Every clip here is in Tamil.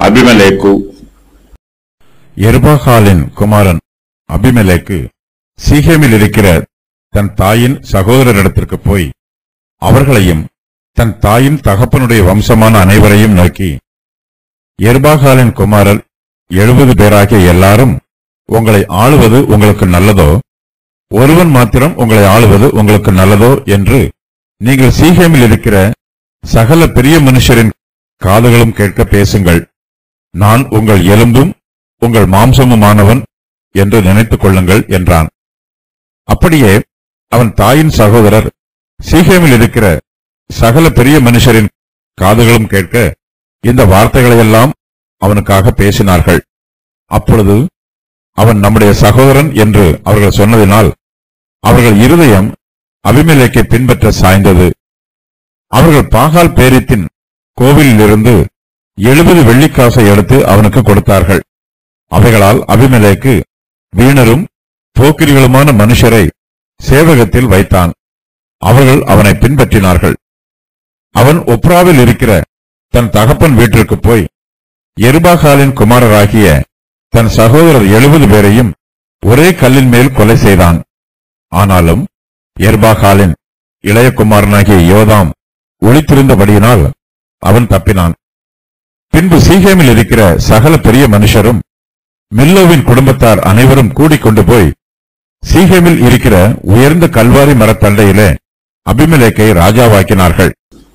அபிமெலேக்கு எர்பாகாலின் குமாரன் அபிமெலேக்கு சீகேமில் இருக்கிற தன் தாயின் சகோதரரிடத்திற்கு போய் அவர்களையும் தன் தாயின் தகப்பனுடைய வம்சமான அனைவரையும் நோக்கி எர்பாகாலின் குமாரர் எழுபது பேராகிய எல்லாரும் உங்களை ஆளுவது உங்களுக்கு நல்லதோ ஒருவன் மாத்திரம் உங்களை ஆளுவது உங்களுக்கு நல்லதோ என்று நீங்கள் சீகேமில் இருக்கிற சகல பெரிய மனுஷரின் காதுகளும் கேட்க பேசுங்கள் நான் உங்கள் எலும்பும் உங்கள் மாம்சமுமானவன் என்று நினைத்துக் கொள்ளுங்கள் என்றான் அப்படியே அவன் தாயின் சகோதரர் சீகேமில் இருக்கிற சகல பெரிய மனுஷரின் காதுகளும் கேட்க இந்த வார்த்தைகளையெல்லாம் அவனுக்காக பேசினார்கள் அப்பொழுது அவன் நம்முடைய சகோதரன் என்று அவர்கள் சொன்னதினால் அவர்கள் இருதயம் அபிமெலேக்கை பின்பற்ற சாய்ந்தது அவர்கள் பாகால் பேரித்தின் கோவிலிலிருந்து எழுபது வெள்ளிக்காசை எடுத்து அவனுக்கு கொடுத்தார்கள் அவைகளால் அபிமெலேக்கு வீணரும் போக்கிரிகளுமான மனுஷரை சேவகத்தில் வைத்தான் அவர்கள் அவனை பின்பற்றினார்கள் அவன் ஒப்ராவில் இருக்கிற தன் தகப்பன் வீட்டிற்கு போய் எருபாகாலின் குமாரராகிய தன் சகோதரர் எழுபது பேரையும் ஒரே கல்லின் மேல் கொலை செய்தான் ஆனாலும் எர்பாகாலின் இளைய குமாரனாகிய யோதாம் ஒளித்திருந்தபடியினால் அவன் தப்பினான் பின்பு சீகேமில் இருக்கிற சகல பெரிய மனுஷரும் மில்லோவின் குடும்பத்தார் அனைவரும் கூடிக்கொண்டு போய் சீகேமில் இருக்கிற உயர்ந்த கல்வாரி மரத்தண்டையிலே அபிமெலேக்கை ராஜாவாக்கினார்கள்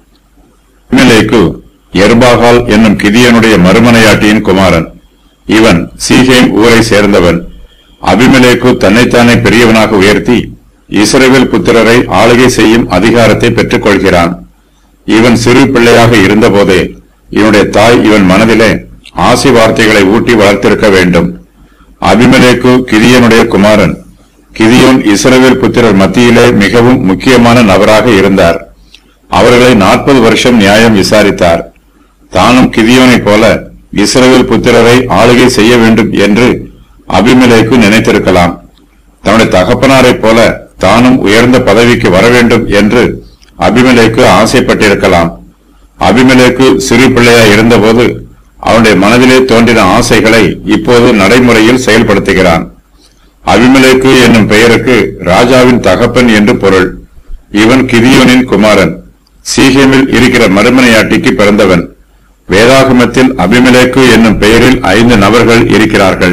அபிமெலேக்கு எர்பாகால் என்னும் கிதியனுடைய மறுமனையாட்டியின் குமாரன் இவன் சீகேம் ஊரை சேர்ந்தவன் அபிமெலேக்கு தன்னைத்தானே பெரியவனாக உயர்த்தி இஸ்ரவேல் புத்திரரை ஆளுகை செய்யும் அதிகாரத்தை பெற்றுக் கொள்கிறான் இவன் சிறு பிள்ளையாக இருந்தபோதே இவனுடைய தாய் இவன் மனதிலே ஆசி வார்த்தைகளை ஊட்டி வளர்த்திருக்க வேண்டும் அபிமெலேக்கு கிதியனுடைய குமாரன் கிதியோன் இஸ்ரவேல் புத்திரர் மத்தியிலே மிகவும் முக்கியமான நபராக இருந்தார் அவர்களை நாற்பது வருஷம் நியாயம் விசாரித்தார் தானும் கிதியோனைப் போல இஸ்ரவேல் புத்திரரை ஆளுகை செய்ய வேண்டும் என்று அபிமெலேக்கு நினைத்திருக்கலாம் தன்னுடைய தகப்பனாரைப் போல தானும் உயர்ந்த பதவிக்கு வர வேண்டும் என்று அபிமெலேக்கு ஆசைப்பட்டிருக்கலாம் அபிமெலேக்கு சிறு பிள்ளையாய் இருந்தபோது அவனுடைய மனதிலே தோன்றின ஆசைகளை இப்போது நடைமுறையில் செயல்படுத்துகிறான் அபிமெலேக்கு என்னும் பெயருக்கு ராஜாவின் தகப்பன் என்று பொருள் இவன் கிதியோனின் குமாரன் சீகேமில் இருக்கிற மறுமனையாட்டிக்கு பிறந்தவன் வேதாகமத்தில் அபிமெலேக்கு என்னும் பெயரில் ஐந்து நபர்கள் இருக்கிறார்கள்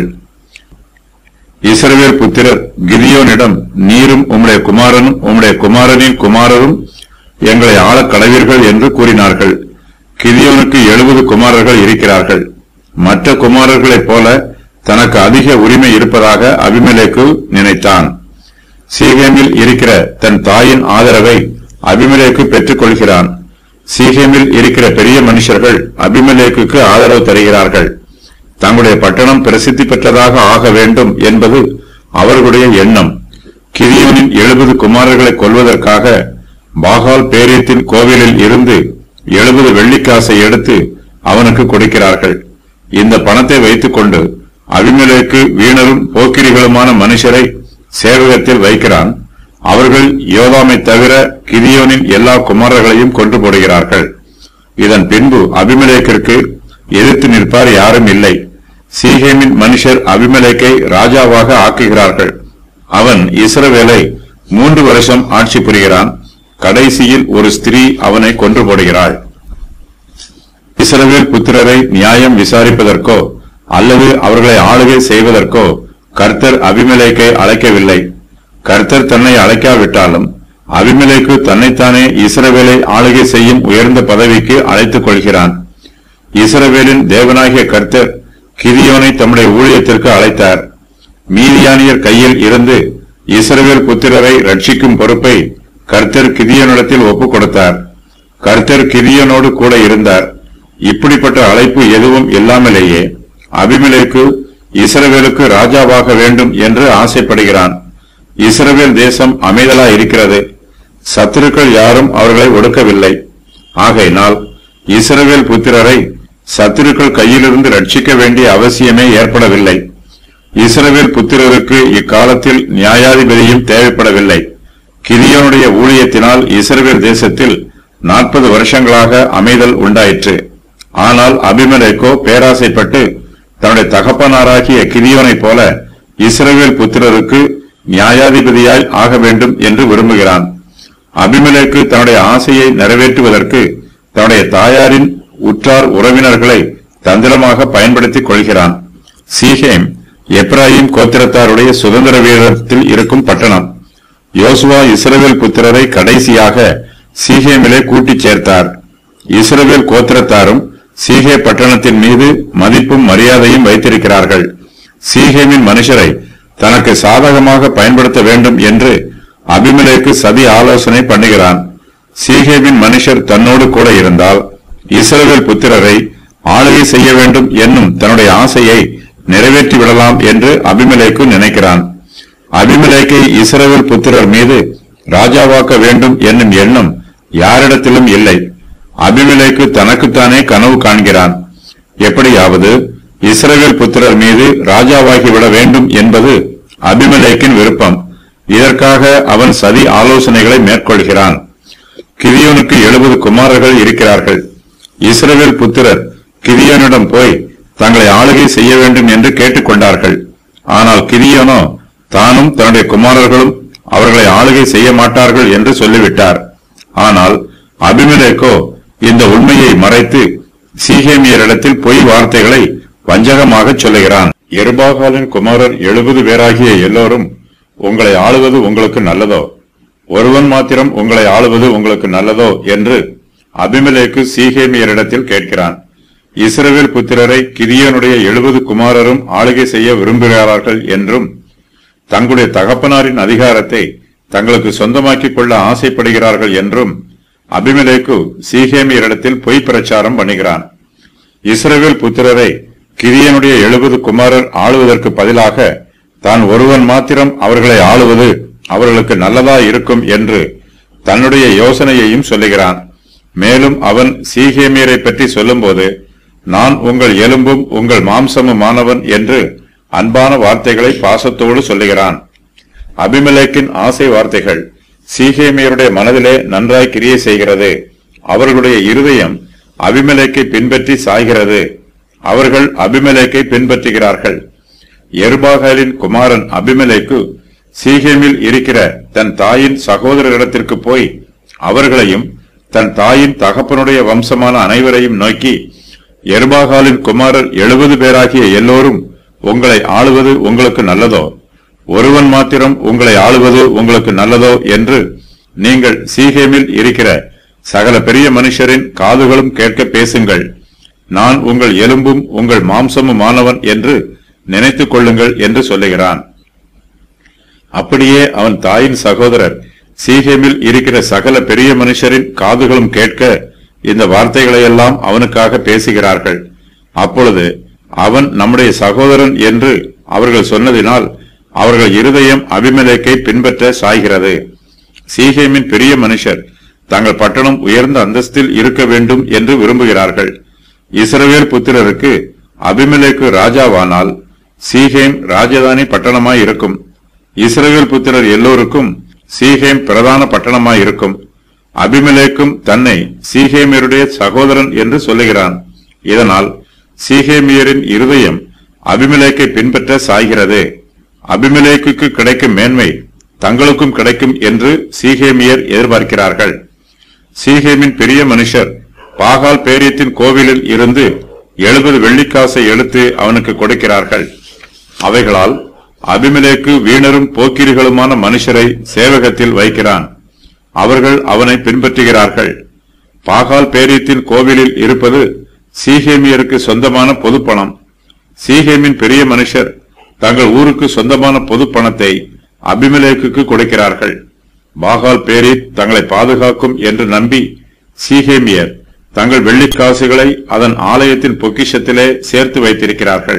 இஸ்ரவேல் புத்திரர் கிதியோனிடம் நீரும் உம்முடைய குமாரனும் உம்முடைய குமாரனின் குமாரரும் எங்களை ஆளக் கடவீர்கள் என்று கூறினார்கள் கிதியோனுக்கு எழுபது குமாரர்கள் இருக்கிறார்கள் மற்ற குமாரர்களைப் போல தனக்கு அதிக உரிமை இருப்பதாக அபிமெலேக்கு நினைத்தான் சீகேமில் இருக்கிற தன் தாயின் ஆதரவை அபிமெலேக்கு பெற்றுக் கொள்கிறான் சீகேமில் இருக்கிற பெரிய மனுஷர்கள் அபிமெலேக்குக்கு ஆதரவு தருகிறார்கள் தங்களுடைய பட்டணம் பிரசித்தி பெற்றதாக ஆக வேண்டும் என்பது அவர்களுடைய எண்ணம் கிரியோனின் எழுபது குமாரர்களை கொல்வதற்காக பாகால் பேரியத்தின் கோவிலில் இருந்து எழுபது வெள்ளிக்காசை எடுத்து அவனுக்கு கொடுக்கிறார்கள் இந்த பணத்தை வைத்துக்கொண்டு அபிமெலேக்கு வீணரும் போக்கிரிகளுமான மனுஷரை சேவகத்தில் வைக்கிறான் அவர்கள் யோதாமை தவிர கிதியோனின் எல்லா குமாரர்களையும் கொன்று போடுகிறார்கள் இதன் பின்பு அபிமெலேக்கிற்கு எதிர்த்து நிற்பார் யாரும் இல்லை சீகேமின் மனுஷர் அபிமெலேக்கை ராஜாவாக ஆக்குகிறார்கள் அவன் இஸ்ரவேலை மூன்று வருஷம் ஆட்சி புரிகிறான் கடைசியில் ஒரு ஸ்திரீ அவனை கொன்று போடுகிறாள் இஸ்ரவேல் புத்திரரை நியாயம் விசாரிப்பதற்கோ அல்லது அவர்களை ஆளுகை செய்வதற்கோ கர்த்தர் அபிமெலேக்கை அழைக்கவில்லை கர்த்தர் தன்னை அழைக்காவிட்டாலும் அபிமெலேக்கு தன்னைத்தானே இஸ்ரவேலை ஆளுகை செய்யும் உயர்ந்த பதவிக்கு அழைத்துக் கொள்கிறான் இஸ்ரவேலின் தேவனாகிய கர்த்தர் கிதியோனை தம்முடைய ஊழியத்திற்கு அழைத்தார் மீதியானியர் கையில் இருந்து இஸ்ரவேல் புத்திரரை ரட்சிக்கும் பொறுப்பை கர்த்தர் கிதியோனிடத்தில் ஒப்புக் கொடுத்தார் கர்த்தர் கிதியோனோடு கூட இருந்தார் இப்படிப்பட்ட அழைப்பு எதுவும் இல்லாமலேயே அபிமெலேக்கு இஸ்ரவேலுக்கு ராஜாவாக வேண்டும் என்று ஆசைப்படுகிறான் இஸ்ரவேல் தேசம் அமைதலா இருக்கிறது சத்துருக்கள் யாரும் அவர்களை ஒடுக்கவில்லை ஆகையினால் இஸ்ரவேல் புத்திரரை சத்துருக்கள் கையிலிருந்து ரட்சிக்க வேண்டிய அவசியமே ஏற்படவில்லை இஸ்ரவேல் புத்திரருக்கு இக்காலத்தில் நியாயாதிபதியும் தேவைப்படவில்லை கிதியோனுடைய ஊழியத்தினால் இஸ்ரவேல் தேசத்தில் நாற்பது வருஷங்களாக அமைதல் உண்டாயிற்று ஆனால் அபிமெலேக்கோ பேராசைப்பட்டு தன்னுடைய தகப்பனாராகிய கிதியோனைப் போல இஸ்ரவேல் புத்திரருக்கு நியாயாதிபதியாய் ஆக வேண்டும் என்று விரும்புகிறான் அபிமெலேக்கு தன்னுடைய ஆசையை நிறைவேற்றுவதற்கு தன்னுடைய தாயாரின் உற்றார் உறவினர்களை தந்திரமாக பயன்படுத்திக் கொள்கிறான் சீஹேம் எப்ராஹிம் கோத்திரத்தாருடைய சுதந்திர வீரத்தில் இருக்கும் பட்டணம் யோசுவா இஸ்ரவேல் புத்திரரை கடைசியாக சீகேமிலே கூட்டிச் சேர்த்தார் இஸ்ரவேல் கோத்திரத்தாரும் சீகே பட்டணத்தின் மீது மதிப்பும் மரியாதையும் வைத்திருக்கிறார்கள் சீகேமின் மனுஷரை தனக்கு சாதகமாக பயன்படுத்த வேண்டும் என்று அபிமெலேக்கு சதி ஆலோசனை பண்ணுகிறான் சீகேமின் மனுஷர் தன்னோடு கூட இருந்தால் இஸ்ரவேல் புத்திரரை ஆளுகை செய்ய வேண்டும் என்னும் தன்னுடைய ஆசையை நிறைவேற்றி விடலாம் என்று அபிமெலேக்கு நினைக்கிறான் அபிமெலேக்கை இஸ்ரவேல் புத்திரர் மீது ராஜாவாக்க வேண்டும் என்னும் எண்ணம் யாரிடத்திலும் இல்லை அபிமெலேக்கு தனக்குத்தானே கனவு காண்கிறான் எப்படியாவது இஸ்ரவேல் புத்திரர் மீது ராஜாவாகி விட வேண்டும் என்பது அபிமெலேக்கின் விருப்பம் இதற்காக அவன் சதி ஆலோசனைகளை மேற்கொள்கிறான் கிதியோனுக்கு எழுபது குமாரர்கள் இருக்கிறார்கள் இஸ்ரவேல் புத்திரர் கிதியோனிடம் போய் தங்களை ஆளுகை செய்ய வேண்டும் என்று கேட்டுக்கொண்டார்கள் ஆனால் கிதியோனோ தானும் தன்னுடைய குமாரர்களும் அவர்களை ஆளுகை செய்ய மாட்டார்கள் என்று சொல்லிவிட்டார் ஆனால் அபிமெலேக்கோ இந்த உண்மையை மறைத்து சீகேமியரிடத்தில் பொய் வார்த்தைகளை வஞ்சகமாக சொல்லுகிறான் எருபாகாலின் குமாரர் எழுபது பேராகிய எல்லோரும் உங்களை ஆளுவது உங்களுக்கு நல்லதோ ஒருவன் மாத்திரம் உங்களை ஆளுவது உங்களுக்கு நல்லதோ என்று அபிமெலேக்கு சீகேமியரிடத்தில் கேட்கிறான் இஸ்ரவேல் புத்திரரை கிதியோனுடைய எழுபது குமாரரும் ஆளுகை செய்ய விரும்புகிறார்கள் என்றும் தங்களுடைய தகப்பனாரின் அதிகாரத்தை தங்களுக்கு சொந்தமாக்கிக் கொள்ள ஆசைப்படுகிறார்கள் என்றும் அபிமெலேக்கு சீகேமியரிடத்தில் பொய் பிரச்சாரம் பண்ணுகிறான் இஸ்ரவேல் புத்திரரை கிரியனுடைய எழுபது குமாரர் ஆளுவதற்கு பதிலாக தான் ஒருவன் மாத்திரம் அவர்களை ஆளுவது அவர்களுக்கு நல்லதா இருக்கும் என்று தன்னுடைய யோசனையையும் சொல்லுகிறான் மேலும் அவன் சீகேமியரை பற்றி சொல்லும்போது நான் உங்கள் எலும்பும் உங்கள் மாம்சமுமானவன் என்று அன்பான வார்த்தைகளை பாசத்தோடு சொல்லுகிறான் அபிமெலேக்கின் ஆசை வார்த்தைகள் சீகேமியருடைய மனதிலே நன்றாய் கிரியை செய்கிறது அவர்களுடைய இருதயம் அபிமெலேக்கை பின்பற்றி சாய்கிறது அவர்கள் அபிமெலேக்கை பின்பற்றுகிறார்கள் எருபாகலின் குமாரன் அபிமெலேக்கு சீகேமில் இருக்கிற தன் தாயின் சகோதரரிடத்திற்கு போய் அவர்களையும் தன் தாயின் தகப்பனுடைய வம்சமான அனைவரையும் நோக்கி எருபாகாலின் குமாரர் எழுபது பேராகிய எல்லோரும் உங்களை ஆளுவது உங்களுக்கு நல்லதோ ஒருவன் மாத்திரம் உங்களை ஆளுவது உங்களுக்கு நல்லதோ என்று நீங்கள் சீகேமில் இருக்கிற சகல பெரிய மனுஷரின் காதுகளும் கேட்க பேசுங்கள் நான் உங்கள் எலும்பும் உங்கள் மாம்சமுமானவன் என்று நினைத்துக் கொள்ளுங்கள் என்று சொல்லுகிறான் அப்படியே அவன் தாயின் சகோதரர் சீகேமில் இருக்கிற சகல பெரிய மனுஷரின் காதுகளும் கேட்க இந்த வார்த்தைகளையெல்லாம் அவனுக்காக பேசுகிறார்கள் அப்பொழுது அவன் நம்முடைய சகோதரன் என்று அவர்கள் சொன்னதினால் அவர்கள் இருதயம் அபிமெலேக்கை பின்பற்ற சாய்கிறது சீகேமின் பெரிய மனுஷர் தங்கள் பட்டணம் உயர்ந்த அந்தஸ்தில் இருக்க வேண்டும் என்று விரும்புகிறார்கள் இஸ்ரவேல் புத்திரருக்கு அபிமெலேக்கு ராஜாவானால் சீகேம் ராஜதானி பட்டணமாய் இருக்கும் இஸ்ரவேல் புத்திரர் எல்லோருக்கும் சீகேம் பிரதான பட்டணமாய் இருக்கும் அபிமெலேக்கும் தன்னை சீகேமியருடைய சகோதரன் என்று சொல்லுகிறான் இதனால் சீகேமியரின் இருதயம் அபிமெலேக்கை பின்பற்ற சாய்கிறது அபிமெலேக்குக்கு கிடைக்கும் மேன்மை தங்களுக்கும் கிடைக்கும் என்று சீகேமியர் எதிர்பார்க்கிறார்கள் சீகேமின் பெரிய மனுஷர் பாகால் பேரியத்தின் கோவிலில் இருந்து எழுபது வெள்ளிக்காசை எடுத்து அவனுக்கு கொடுக்கிறார்கள் அவைகளால் அபிமெலேக்கு வீணரும் போக்கிரிகளுமான மனுஷரை சேவகத்தில் வைக்கிறான் அவர்கள் அவனை பின்பற்றுகிறார்கள் பாகால் பேரியத்தின் கோவிலில் இருப்பது சீகேமியருக்கு சொந்தமான பொது பணம் சீகேமின் பெரிய மனுஷர் தங்கள் ஊருக்கு சொந்தமான பொது பணத்தை அபிமெலேக்குக்கு கொடுக்கிறார்கள் பாகால் பேரித் தங்களை பாதுகாக்கும் என்று நம்பி சீகேமியர் தங்கள் வெள்ளிக்காசுகளை அதன் ஆலயத்தின் பொக்கிஷத்திலே சேர்த்து வைத்திருக்கிறார்கள்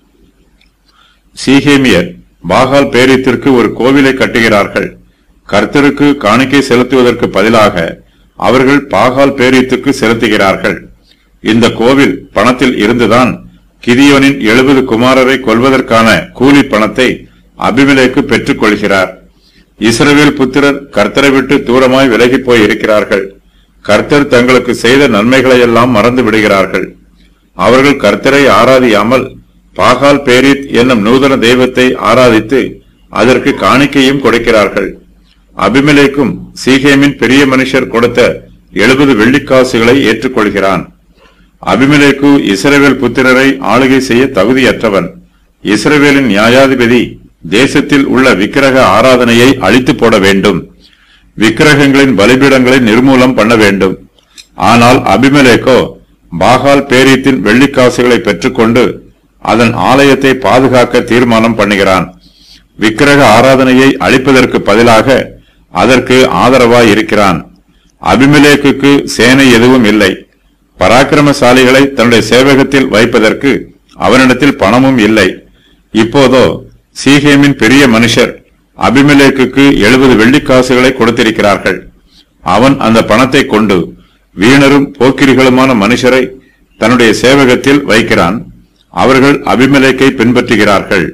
சீகேமியர் பாகால் பேரித்திற்கு ஒரு கோவிலை கட்டுகிறார்கள் கர்த்தருக்கு காணிக்கை செலுத்துவதற்கு பதிலாக அவர்கள் பாகால் பேரித்துக்கு செலுத்துகிறார்கள் இந்த கோவில் பணத்தில் இருந்துதான் கிதியோனின் எழுபது குமாரரை கொல்வதற்கான கூலி பணத்தை அபிமெலேக்கு பெற்றுக் கொள்கிறார் இஸ்ரவேல் புத்திரர் கர்த்தரை விட்டு தூரமாய் விலகிப் போய் இருக்கிறார்கள் கர்த்தர் தங்களுக்கு செய்த நன்மைகளை எல்லாம் மறந்து விடுகிறார்கள் அவர்கள் கர்த்தரை ஆராதியாமல் பாகால் பேரித் என்னும் நூதன தெய்வத்தை ஆராதித்து அதற்கு காணிக்கையும் கொடுக்கிறார்கள் அபிமெலேக்கும் சீகேமின் பெரிய மனுஷர் கொடுத்த எழுபது வெள்ளிக்காசுகளை ஏற்றுக்கொள்கிறான் அபிமெலேக்கு இஸ்ரவேல் புத்திரரை ஆளுகை செய்ய தகுதியற்றவன் இஸ்ரவேலின் நியாயாதிபதி தேசத்தில் உள்ள விக்கிரக ஆராதனையை அழித்து போட வேண்டும் விக்கிரகங்களின் பலிபீடங்களை நிர்மூலம் பண்ண வேண்டும் ஆனால் அபிமெலேக்கோ பாகால் பேரீத்தின் வெள்ளிக்காசுகளை பெற்றுக்கொண்டு அதன் ஆலயத்தை பாதுகாக்க தீர்மானம் பண்ணுகிறான் விக்கிரக ஆராதனையை அழிப்பதற்கு பதிலாக அதற்கு ஆதரவாய் இருக்கிறான் அபிமெலேக்குக்கு சேனை எதுவும் இல்லை பராக்கிரமசாலிகளை தன்னுடைய சேவகத்தில் வைப்பதற்கு அவனிடத்தில் பணமும் இல்லை இப்போதோ சீகேமின் பெரிய மனுஷர் அபிமெலேக்குக்கு எழுபது வெள்ளிக்காசுகளை கொடுத்திருக்கிறார்கள் அவன் அந்த பணத்தை கொண்டு வீணரும் போக்கிரிகளுமான மனுஷரை தன்னுடைய சேவகத்தில் வைக்கிறான் அவர்கள் அபிமெலேக்கை பின்பற்றுகிறார்கள்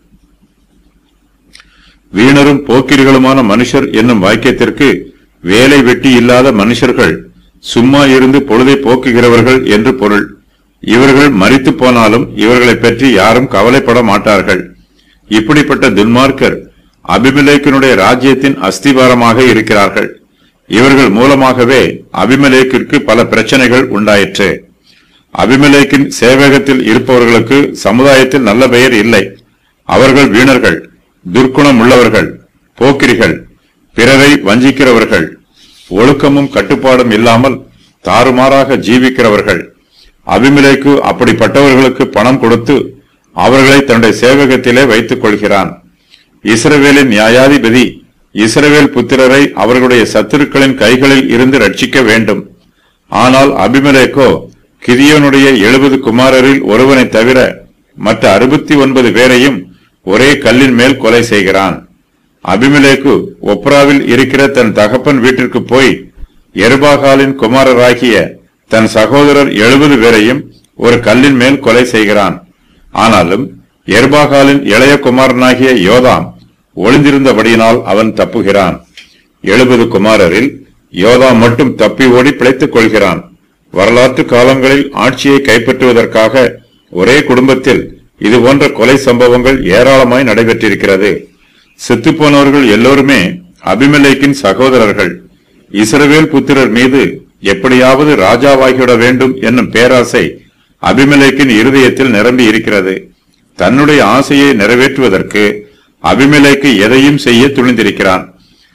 வீணரும் போக்கிரிகளுமான மனுஷர் என்னும் வாக்கியத்திற்கு வேலை வெட்டி இல்லாத மனுஷர்கள் சும்மா இருந்து பொழுதை போக்குகிறவர்கள் என்று பொருள் இவர்கள் மரித்து போனாலும் இவர்களைப் பற்றி யாரும் கவலைப்பட மாட்டார்கள் இப்படிப்பட்ட துன்மார்க்கர் அபிமெலேக்கினுடைய ராஜ்யத்தின் அஸ்திபாரமாக இருக்கிறார்கள் இவர்கள் மூலமாகவே அபிமெலேக்கிற்கு பல பிரச்சனைகள் உண்டாயிற்று அபிமெலேக்கின் சேவகத்தில் இருப்பவர்களுக்கு சமுதாயத்தில் நல்ல பெயர் இல்லை அவர்கள் வீணர்கள் துர்க்குணம் உள்ளவர்கள் போக்கிரிகள் பிறரை வஞ்சிக்கிறவர்கள் ஒழுக்கமும் கட்டுப்பாடும் இல்லாமல் தாறுமாறாக ஜீவிக்கிறவர்கள் அபிமெலேக்கு அப்படிப்பட்டவர்களுக்கு பணம் கொடுத்து அவர்களை தன்னுடைய சேவகத்திலே வைத்துக் கொள்கிறான் இஸ்ரவேலின் நியாயாதிபதி இஸ்ரவேல் புத்திரரை அவர்களுடைய சத்துருக்களின் கைகளில் இருந்து ரட்சிக்க வேண்டும் ஆனால் அபிமெலேக்கோ கிதியோனுடைய எழுபது குமாரரில் ஒருவனை தவிர மற்ற அறுபத்தி ஒன்பது பேரையும் ஒரே கல்லின் மேல் கொலை செய்கிறான் அபிமெலேக்கு ஒப்ராவில் இருக்கிற தன் தகப்பன் வீட்டிற்கு போய் எருபாகாலின் குமாரராகிய தன் சகோதரர் எழுபது பேரையும் ஒரு கல்லின் மேல் கொலை செய்கிறான் ஆனாலும் எர்பாகாலின் இளைய குமாரனாகிய யோதாம் ஒளிந்திருந்தபடியினால் அவன் தப்புகிறான் எழுபது குமாரரில் யோதாம் மட்டும் தப்பி ஓடி பிழைத்துக் கொள்கிறான் வரலாற்று காலங்களில் ஆட்சியை கைப்பற்றுவதற்காக ஒரே குடும்பத்தில் இது போன்ற கொலை சம்பவங்கள் ஏராளமாய் நடைபெற்றிருக்கிறது செத்துப்போனவர்கள் எல்லோருமே அபிமெலேக்கின் சகோதரர்கள் இஸ்ரவேல் புத்திரர் மீது எப்படியாவது ராஜாவாகிவிட வேண்டும் என்னும் பேராசை அபிமெலேக்கின் இருதயத்தில் நிரம்பி இருக்கிறது தன்னுடைய ஆசையை நிறைவேற்றுவதற்கு அபிமெலேக்கு எதையும் செய்ய துணிந்திருக்கிறான்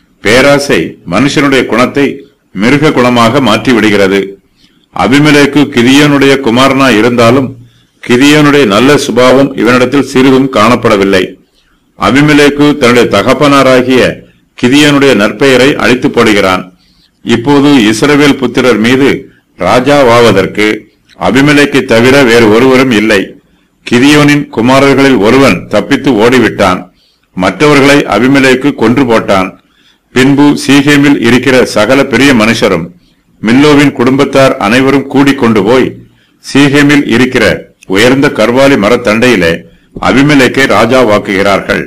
பேராசை மனுஷனுடைய குணத்தை மிருக குணமாக மாற்றி விடுகிறது அபிமெலேக்கு கிதியோனுடைய குமாரனா இருந்தாலும் கிதியோனுடைய நல்ல சுபாவம் இவனிடத்தில் சிறிதும் காணப்படவில்லை அபிமெலேக்கு தன்னுடைய தகப்பனாராகிய கிதியோனுடைய நற்பெயரை அழித்து போடுகிறான் இப்போது இஸ்ரவேல் புத்திரர் மீது ராஜாவாவதற்கு அபிமெலேக்கை தவிர வேறு ஒருவரும் இல்லை கிதியோனின் குமாரர்களில் ஒருவன் தப்பித்து ஓடிவிட்டான் மற்றவர்களை அபிமெலேக்கு கொன்று போட்டான் பின்பு சீகேமில் இருக்கிற சகல பெரிய மனுஷரும் மில்லோவின் குடும்பத்தார் அனைவரும் கூடிக் கொண்டு போய் சீகேமில் இருக்கிற உயர்ந்த கர்வாலி மரத்தண்டையிலே அபிமெலேக்கை ராஜாவாக்குகிறார்கள்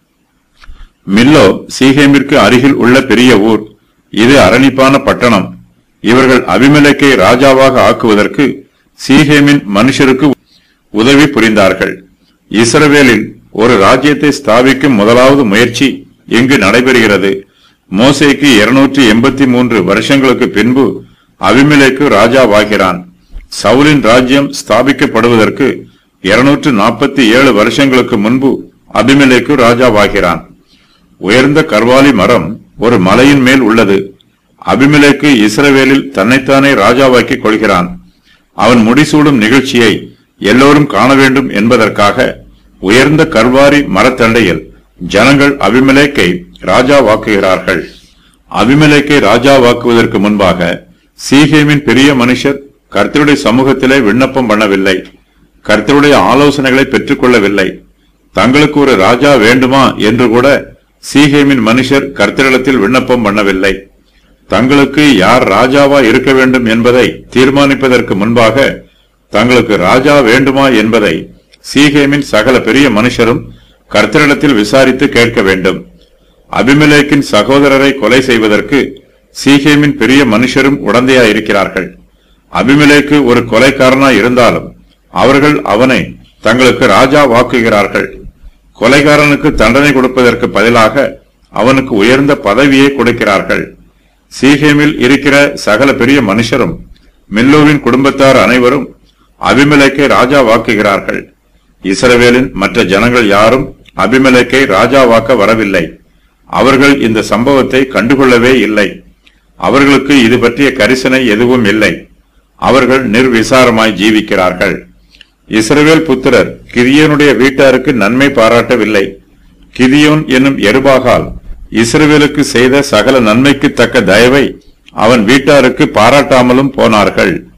மில்லோ சீகேமிற்கு அருகில் உள்ள பெரிய ஊர் இது அரணிப்பான பட்டணம் இவர்கள் அபிமெலேக்கை ராஜாவாக ஆக்குவதற்கு சீகேமின் மனுஷருக்கு உதவி புரிந்தார்கள் இஸ்ரவேலில் ஒரு ராஜ்யத்தை ஸ்தாபிக்கும் முதலாவது முயற்சி இங்கு நடைபெறுகிறது மோசேக்கு இருநூற்றி எண்பத்தி மூன்று வருஷங்களுக்கு பின்பு அபிமெலேக்கு ராஜாவாகிறான் சவுலின் ராஜ்யம் ஸ்தாபிக்கப்படுவதற்கு இருநூற்று நாற்பத்தி ஏழு வருஷங்களுக்கு முன்பு அபிமெலேக்கு ராஜாவாகிறான் உயர்ந்த கர்வாலி மரம் ஒரு மலையின் மேல் உள்ளது அபிமெலேக்கு இஸ்ரவேலில் தன்னைத்தானே ராஜாவாக்கிக் கொள்கிறான் அவன் முடிசூடும் நிகழ்ச்சியை எல்லோரும் காண வேண்டும் என்பதற்காக உயர்ந்த கர்வாரி மரத்தண்டையில் ஜனங்கள் அபிமெலேக்கை ராஜாவாக்குகிறார்கள் அபிமெலேக்கை ராஜாவாக்குவதற்கு முன்பாக சீகேமின் பெரிய மனுஷர் கர்த்தருடைய சமூகத்திலே விண்ணப்பம் பண்ணவில்லை கர்த்தருடைய ஆலோசனைகளை பெற்றுக்கொள்ளவில்லை தங்களுக்கு ஒரு ராஜா வேண்டுமா என்று கூட சீகேமின் மனுஷர் கர்த்தரிடத்தில் விண்ணப்பம் பண்ணவில்லை தங்களுக்கு யார் ராஜாவா இருக்க வேண்டும் என்பதை தீர்மானிப்பதற்கு முன்பாக தங்களுக்கு ராஜா வேண்டுமா என்பதை சீகேமின் சகல பெரிய மனுஷரும் கர்த்தரிடத்தில் விசாரித்து கேட்க வேண்டும் அபிமெலேக்கின் சகோதரரை கொலை செய்வதற்கு சீகேமின் பெரிய மனுஷரும் உடந்தையா இருக்கிறார்கள் அபிமெலேக்கு ஒரு கொலைக்காரனா இருந்தாலும் அவர்கள் அவனை தங்களுக்கு ராஜா வாக்குகிறார்கள் கொலைகாரனுக்கு தண்டனை கொடுப்பதற்கு பதிலாக அவனுக்கு உயர்ந்த பதவியை கொடுக்கிறார்கள் சீகேமில் இருக்கிற சகல பெரிய மனுஷரும் மில்லோவின் குடும்பத்தார் அனைவரும் அபிமெலேக்கை ராஜா வாக்குகிறார்கள் இஸ்ரவேலின் மற்ற ஜனங்கள் யாரும் அபிமெலேக்கை ராஜாவாக்க வரவில்லை அவர்கள் இந்த சம்பவத்தை கண்டுகொள்ளவே இல்லை அவர்களுக்கு இது பற்றிய கரிசனை எதுவும் இல்லை அவர்கள் நிர்விசாரமாய் ஜீவிக்கிறார்கள் இஸ்ரவேல் புத்திரர் கிதியோனுடைய வீட்டாருக்கு நன்மை பாராட்டவில்லை கிதியோன் என்னும் எருபாகால் இஸ்ரவேலுக்கு செய்த சகல நன்மைக்கு தக்க தயவை அவன் வீட்டாருக்கு பாராட்டாமலும் போனார்கள்